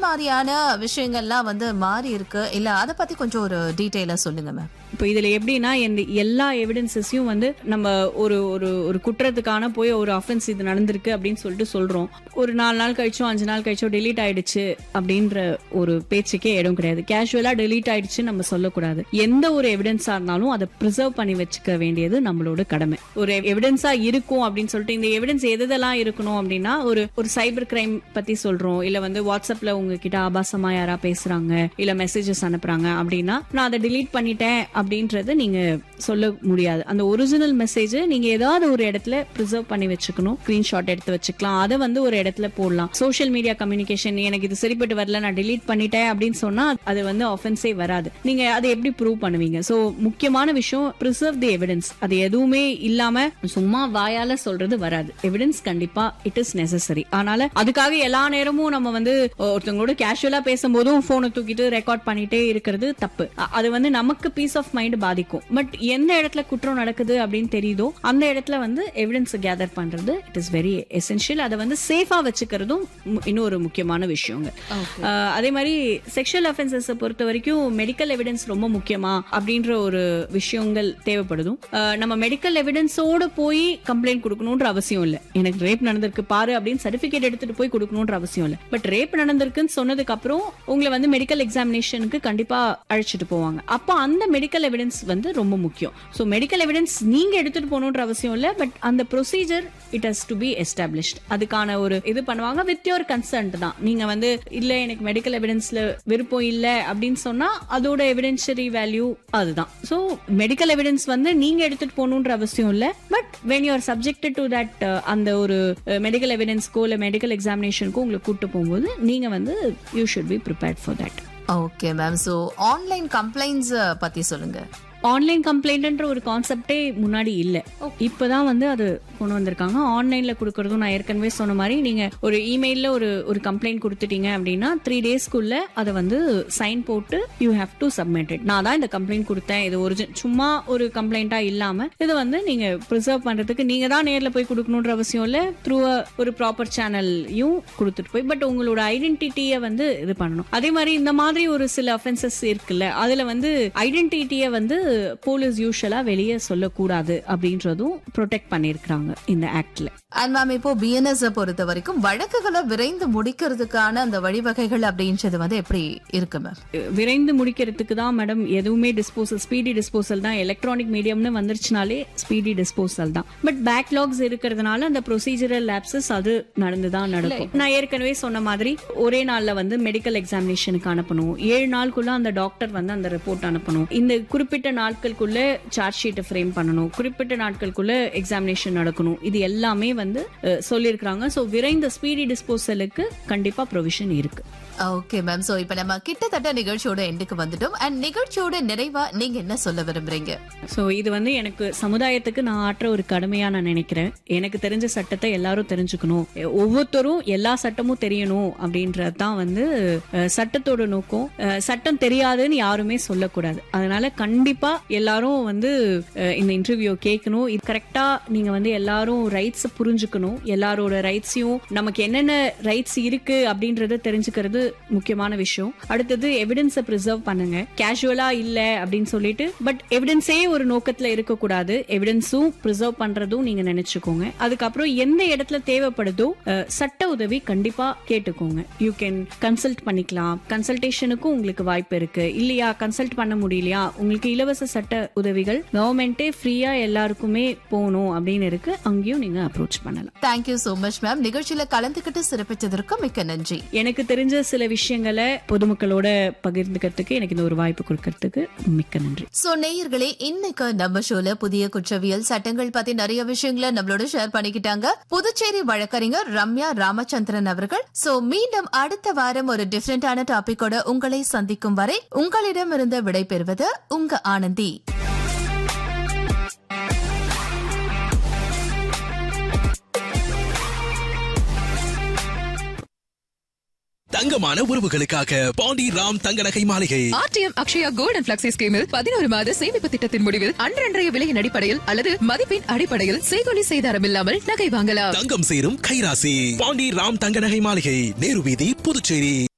மாதிரியான விஷயங்கள்லாம் வந்து மாறி இருக்கு இல்ல அத பத்தி கொஞ்சம் ஒரு டீடைலா சொல்லுங்க மேம் இப்போ இதுல எப்படின்னா இந்த எல்லா எவிடன்சஸையும் வந்து நம்ம ஒரு ஒரு ஒரு குற்றத்துக்கான போய் ஒரு அஃபென்ஸ் இது நடந்திருக்கு அப்படின்னு சொல்லிட்டு சொல்றோம் ஒரு நாலு நாள் கழிச்சோ அஞ்சு நாள் கழிச்சோ டெலீட் ஆயிடுச்சு அப்படின்ற ஒரு பேச்சுக்கே இடம் கிடையாது கேஷுவலா டெலீட் ஆயிடுச்சு நம்ம சொல்லக்கூடாது எந்த ஒரு எவிடன்ஸா இருந்தாலும் அதை ப்ரிசர்வ் பண்ணி வச்சுக்க வேண்டியது நம்மளோட கடமை ஒரு எவிடன்ஸா இருக்கும் அப்படின்னு சொல்லிட்டு இந்த எவிடன்ஸ் எதெல்லாம் இருக்கணும் அப்படின்னா ஒரு ஒரு சைபர் கிரைம் பத்தி சொல்றோம் இல்ல வந்து வாட்ஸ்அப்ல உங்ககிட்ட ஆபாசமா யாரா பேசுறாங்க இல்ல மெசேஜஸ் அனுப்புறாங்க அப்படின்னா நான் அதை delete பண்ணிட்டேன் அப்படின்றத நீங்க சொல்ல முடியாது அந்த ஒரிஜினல் மெசேஜ் நீங்க ஏதாவது ஒரு இடத்துல ப்ரிசர்வ் பண்ணி வச்சுக்கணும் ஸ்கிரீன்ஷாட் எடுத்து வச்சுக்கலாம் அதை வந்து ஒரு இடத்துல போடலாம் சோஷியல் மீடியா கம்யூனிகேஷன் எனக்கு இது சரிப்பட்டு வரல நான் delete பண்ணிட்டேன் அப்படின்னு சொன்னா அது வந்து ஆஃபென்ஸே வராது நீங்க அதை எப்படி ப்ரூவ் பண்ணுவீங்க சோ முக்கியமான விஷயம் ப்ரிசர்வ் தி எவிடன்ஸ் அது எதுவுமே இல்லாம சும்மா வாயால சொல்றது வராது எவிடன்ஸ் கண்டிப்பா இட் இஸ் நெசசரி அதனால அதுக்காக எல்லா நேரமும் நம்ம வந்து ஒருத்தவங்களோட கேஷுவலா பேசும்போதும் போனை தூக்கிட்டு ரெக்கார்ட் பண்ணிட்டே இருக்கிறது தப்பு அ- அது வந்து நமக்கு பீஸ் ஆஃப் மைண்ட் பாதிக்கும் பட் எந்த இடத்துல குற்றம் நடக்குது அப்படின்னு தெரியுதோ அந்த இடத்துல வந்து எவிடன்ஸ் கேதர் பண்றது இட் இஸ் வெரி எசென்ஷியல் அதை வந்து சேஃபா வச்சுக்கிறதும் மு- இன்னொரு முக்கியமான விஷயங்க அஹ், அதே மாதிரி செக்ஷுவல் அஃபென்சஸ் பொறுத்த வரைக்கும் மெடிக்கல் எவிடன்ஸ் ரொம்ப முக்கியமா அப்படின்ற ஒரு விஷயங்கள் தேவைப்படுதும் அஹ், நம்ம மெடிக்கல் எவிடன்ஸோட போய் கம்ப்ளைண்ட் கொடுக்கணுன்ற அவசியம் இல்ல எனக்கு ரேப் நடந்திருக்கு பாரு அப்படின்னு சர்டிபிகேட் எடுத்துட்டு போய் கொடுக்கணுன்ற அவசியம் இல்ல பட் ரேப் நடந்திருக்குன்னு சொன்னதுக்கு அப்புறம் உங்களை வந்து மெடிக்கல் எக்ஸாமினேஷனுக்கு கண்டிப்பா அழைச்சிட்டு போவாங்க அப்போ அந்த மெடிக்கல் எவிடன்ஸ் வந்து ரொம்ப முக்கியம் ஸோ மெடிக்கல் எவிடன்ஸ் நீங்க எடுத்துட்டு போகணுன்ற அவசியம் இல்ல பட் அந்த procedure it has to be established அதுக்கான ஒரு இது பண்ணுவாங்க வித் யோர் கன்சர்ன்ட் தான் நீங்க வந்து இல்ல எனக்கு மெடிக்கல் எவிடன்ஸ்ல விருப்பம் இல்ல அப்படின்னு சொன்னா அதோட எவிடென்ஷரி வேல்யூ அதுதான் ஸோ மெடிக்கல் எவிடன்ஸ் வந்து நீங்க எடுத்துட்டு போகணுன்ற அவசியம் இல்ல but when you are subjected to that அந்த ஒரு மெடிக்கல் எவிடன்ஸ்க்கோ இல்ல மெடிக்கல் எக்ஸாமினேஷனுக்கோ உங்களை கூட்டு போகும்போது நீங்க வந்து you should be prepared for that okay ma'am so online complaints பத்தி சொல்லுங்க ஆன்லைன் கம்ப்ளைண்ட்ன்ற ஒரு கான்செப்டே முன்னாடி இல்ல இப்பதான் வந்து அது கொண்டு வந்திருக்காங்க ஆன்லைன்ல கொடுக்கறதும் நான் ஏற்கனவே சொன்ன மாதிரி நீங்க ஒரு இமெயில்ல ஒரு ஒரு கம்ப்ளைண்ட் கொடுத்துட்டீங்க அப்படின்னா த்ரீ டேஸ்க்குள்ள அதை வந்து சைன் போட்டு you have to submit it நான் தான் இந்த கம்ப்ளைண்ட் கொடுத்தேன் இது ஒரு சும்மா ஒரு கம்ப்ளைண்டா இல்லாம இது வந்து நீங்க ப்ரிசர்வ் பண்றதுக்கு நீங்க தான் நேர்ல போய் கொடுக்கணுன்ற அவசியம் இல்ல த்ரூ ஒரு ப்ராப்பர் சேனல்லையும் கொடுத்துட்டு போய் பட் உங்களோட ஐடென்டிட்டியை வந்து இது பண்ணணும் அதே மாதிரி இந்த மாதிரி ஒரு சில அஃபென்சஸ் இருக்குல்ல அதுல வந்து ஐடென்டிட்டியை வந்து போலீஸ் யூஸ்வலா வெளியே சொல்லக்கூடாது அப்படின்றதும் ப்ரொடெக்ட் பண்ணிருக்காங்க இந்த ஆக்ட்ல அண்ட் மேம் இப்போ பிஎன்எஸ் பொறுத்த வரைக்கும் வழக்குகளை விரைந்து முடிக்கிறதுக்கான அந்த வழிவகைகள் அப்படின்றது வந்து எப்படி இருக்கு மேம் விரைந்து முடிக்கிறதுக்கு தான் மேடம் எதுவுமே டிஸ்போசல் ஸ்பீடி டிஸ்போசல் தான் எலக்ட்ரானிக் மீடியம்னு வந்துருச்சுனாலே ஸ்பீடி டிஸ்போசல் தான் பட் பேக்லாக்ஸ் இருக்கிறதுனால அந்த ப்ரொசீஜரல் லேப்சஸ் அது நடந்து தான் நடக்கும் நான் ஏற்கனவே சொன்ன மாதிரி ஒரே நாள்ல வந்து மெடிக்கல் எக்ஸாமினேஷனுக்கு அனுப்பணும் ஏழு நாளுக்குள்ள அந்த டாக்டர் வந்து அந்த ரிப்போர்ட் அனுப்பணும் இந்த குறிப்பிட்ட நாட்களுக்குள்ள சார்ஜ் ஷீட்டை ஃப்ரேம் பண்ணணும் குறிப்பிட்ட நாட்களுக்குள்ள எக்ஸாமினேஷன் நடக்கணும் இது எல்லாமே வந்து அஹ், சொல்லியிருக்கிறாங்க ஸோ விரைந்த ஸ்பீடி டிஸ்போசலுக்கு கண்டிப்பா ப்ரொவிஷன் இருக்கு ஓகே மேம் சோ இப்போ நம்ம கிட்டத்தட்ட நிகழ்ச்சியோட எண்டுக்கு வந்துட்டோம் அண்ட் நிகழ்ச்சியோட நிறைவா நீங்க என்ன சொல்ல விரும்புறீங்க ஸோ இது வந்து எனக்கு சமுதாயத்துக்கு நான் ஆற்ற ஒரு கடமையா நான் நினைக்கிறேன் எனக்கு தெரிஞ்ச சட்டத்தை எல்லாரும் தெரிஞ்சுக்கணும் எ- ஒவ்வொருத்தரும் எல்லா சட்டமும் தெரியணும் அப்படின்றது தான் வந்து அஹ், சட்டத்தோட நோக்கம் அஹ், சட்டம் தெரியாதுன்னு யாருமே சொல்லக்கூடாது அதனால கண்டிப்பா எல்லாரும் வந்து அஹ், இந்த இன்டர்வியூ கேட்கணும் இது கரெக்டா நீங்க வந்து எல்லாரும் ரைட்ஸ் புரிஞ்சுக்கணும் எல்லாரோட ரைட்ஸையும் நமக்கு என்னென்ன ரைட்ஸ் இருக்கு அப்படின்றத தெரிஞ்சுக்கிறது முக்கியமான விஷயம் அடுத்தது எவிடன்ஸை ப்ரிசர்வ் பண்ணுங்க கேஷுவலா இல்ல அப்படின்னு சொல்லிட்டு பட் எவிடன்ஸே ஒரு நோக்கத்துல இருக்கக்கூடாது எவிடன்ஸும் ப்ரிசர்வ் பண்றதும் நீங்க நினைச்சுக்கோங்க அதுக்கப்புறம் எந்த இடத்துல தேவைப்படுதோ அஹ், சட்ட உதவி கண்டிப்பா கேட்டுக்கோங்க யூ கேன் கன்சல்ட் பண்ணிக்கலாம் கன்சல்டேஷனுக்கும் உங்களுக்கு வாய்ப்பு இருக்கு இல்லையா கன்சல்ட் பண்ண முடியலையா உங்களுக்கு இலவச சட்ட உதவிகள் கவர்மெண்டே ஃப்ரீயா எல்லாருக்குமே போகணும் அப்படின்னு இருக்கு அங்கேயும் நீங்க அப்ரோச் பண்ணலாம் தேங்க்யூ சோ மச் மேம் நிகழ்ச்சியில கலந்துக்கிட்டு சிறப்பிச்சதற்கு மிக்க நன்றி எனக்கு தெரிஞ்ச சில விஷயங்களை பொதுமக்களோட பகிர்ந்துக்கிறதுக்கு எனக்கு இந்த ஒரு வாய்ப்பு கொடுக்கறதுக்கு மிக்க நன்றி சோ நேயர்களே இன்னைக்கு நம்ம ஷோல புதிய குற்றவியல் சட்டங்கள் பத்தி நிறைய விஷயங்களை நம்மளோட ஷேர் பண்ணிக்கிட்டாங்க புதுச்சேரி வழக்கறிஞர் ரம்யா ராமச்சந்திரன் அவர்கள் சோ மீண்டும் அடுத்த வாரம் ஒரு டிஃபரெண்டான டாபிக்கோட உங்களை சந்திக்கும் வரை உங்களிடமிருந்து விடைபெறுவது உங்க ஆனந்தி தங்கமான உறவுகளுக்காக பாண்டி ராம் தங்க நகை மாளிகை R T M Akshaya gold and flexi ஸ்கீமில் பதினோரு மாத சேமிப்பு திட்டத்தின் முடிவில் அன்றன்றைய விலையின் அடிப்படையில் அல்லது மதிப்பின் அடிப்படையில் செய்கொலி செய்தாரம் இல்லாமல் நகை வாங்கலாம் தங்கம் சேரும் கைராசி பாண்டி ராம் தங்க நகை மாளிகை நேரு வீதி புதுச்சேரி